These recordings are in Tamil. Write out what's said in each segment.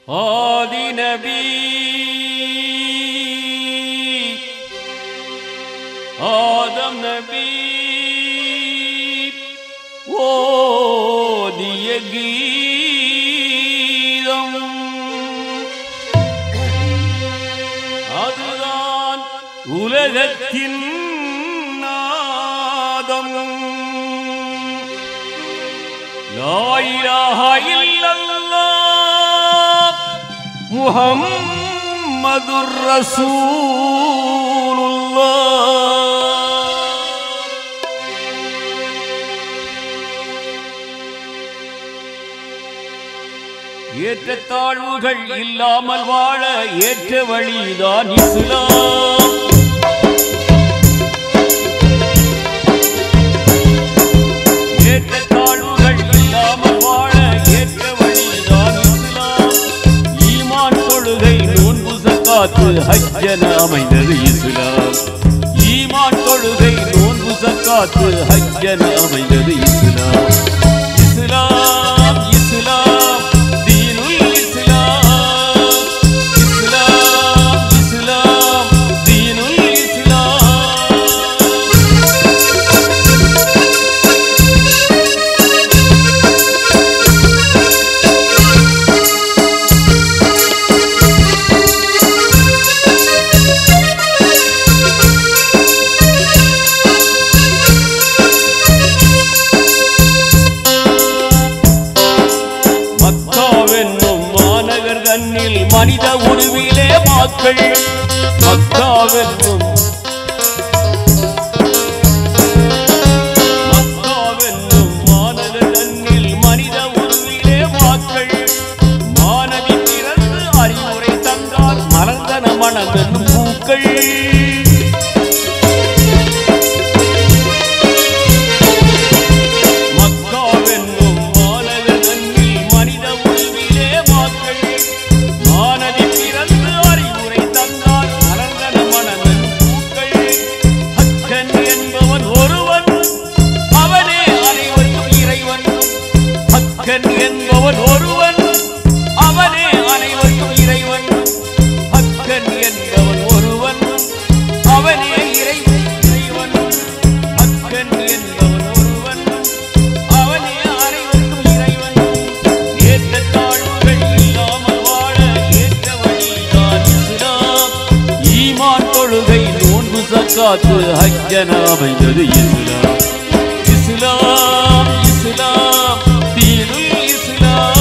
ஆதி நபி ஆதம் நபி ஓதிய கீதம் அதுதான் உலகத்தின் நாதம் லாயிலாக இல்லல்லாஹ் முஹம்மதுர் ரசூலுல்லாஹ் ஏற்றத்தாழ்வுகள் இல்லாமல் வாழ ஏற்ற வழிதான் இஸ்லாம் ஏற்றத்தாழ்வுகள் இல்லாமல் வாழ ஏற்ற வழிதான் இஸ்லாம் ஈமான் தொழுகை நோன்பு சக்காத்து ஹஜ்ஜன அமைந்தது இஸ்லாம் ஈமான் தொழுகை நோன்பு சக்காத்து ஹஜ்ஜன அமைந்தது இஸ்லாம் இஸ்லாம் இஸ்லாம் தீனுல் இஸ்லாம் இஸ்லாம் இஸ்லாம் தீனுல் இஸ்லாம் மக்காவென்னும் மாநகர் தன்னில் மனித உருவிலே மாக்கள் மக்காவென்னும் மக்காவென்னும் மாநகர் தன்னில் மனித உருவிலே மாக்கள் மாணவி பிறந்து அறிவுரை தந்தார் மலர்ந்தன மனமென்னும் பூக்கள் மக்காவென்னும் மாநகர் தன்னில் மனித உருவிலே மாக்கள் மானதி பிறந்து அறிவுரை தந்தார் மலர்ந்தன மனமென்னும் பூக்கள் ஹக்கன் என்பவன் ஒருவன் அவனே அனைவருக்கும் இறைவன் ஹக்கன் என்பவன் ஒருவன் அவனே அனைவருக்கும் இறைவன் ஹக்கன் என்பவன் ஒருவன் அவனே இறைவன் இறைவன் ஹக்கன் என்பவன் ஒருவன் அவனே அனைவருக்கும் இறைவன் ஏற்ற தாழ்வுகள் இல்லாமல் வாழ ஏற்ற வழிதான் இஸ்லாம் ஈமான் தொழுகை நோன்பு சக்காத்து ஹஜ்ஜன அமைந்தது இஸ்லாம் இஸ்லாம் இஸ்லாம் தீனுல் இஸ்லாம்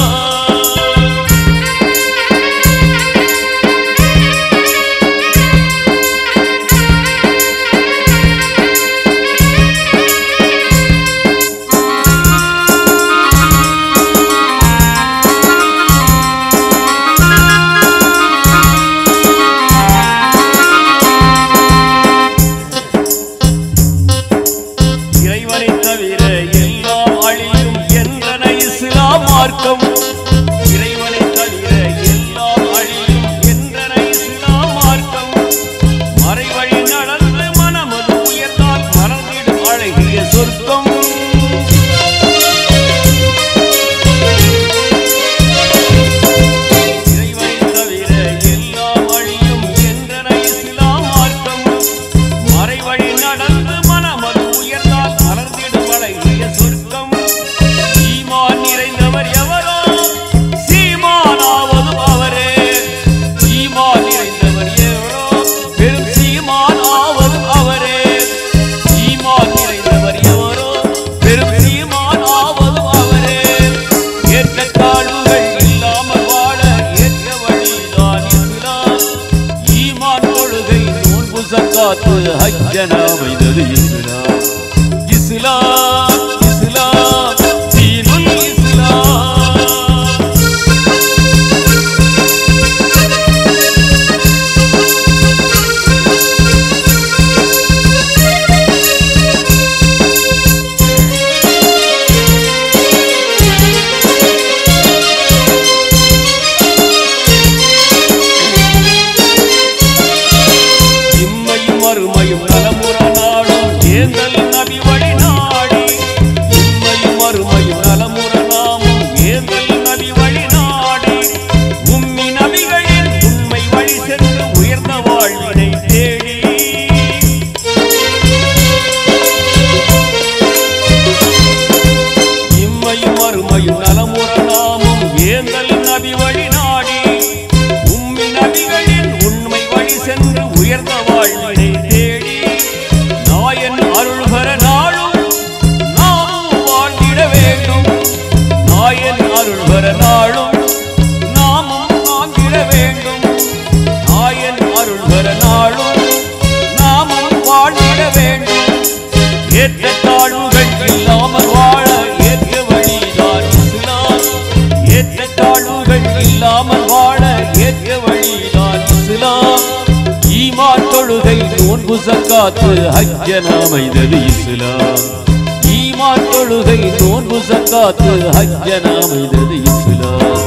உயர்ந்த வாழ்வினை தேடி நாயன் அருள்கர நாளும் நாமும் வாழ்ந்திட வேண்டும் நாயன் அருள்கர நாளும் நாமும் வாழ்ந்திட வேண்டும் நாயன் அருள்கர நாளும் நாமும் வாழ்ந்திட வேண்டும் ஏற்ற தாழ்வுகள் இல்லாமல் வாழ ஏற்ற வழிதான் இஸ்லாம் ஏற்ற தாழ்வுகள் இல்லாமல் வாழ ஏற்ற வழிதான் இஸ்லாம் ஈமான் தொழுகை நோன்பு சக்காத்து ஹஜ்ஜன அமைந்தது இஸ்லாம் ஈமான் தொழுகை நோன்பு சக்காத்து ஹஜ்ஜன அமைந்தது இஸ்லாம்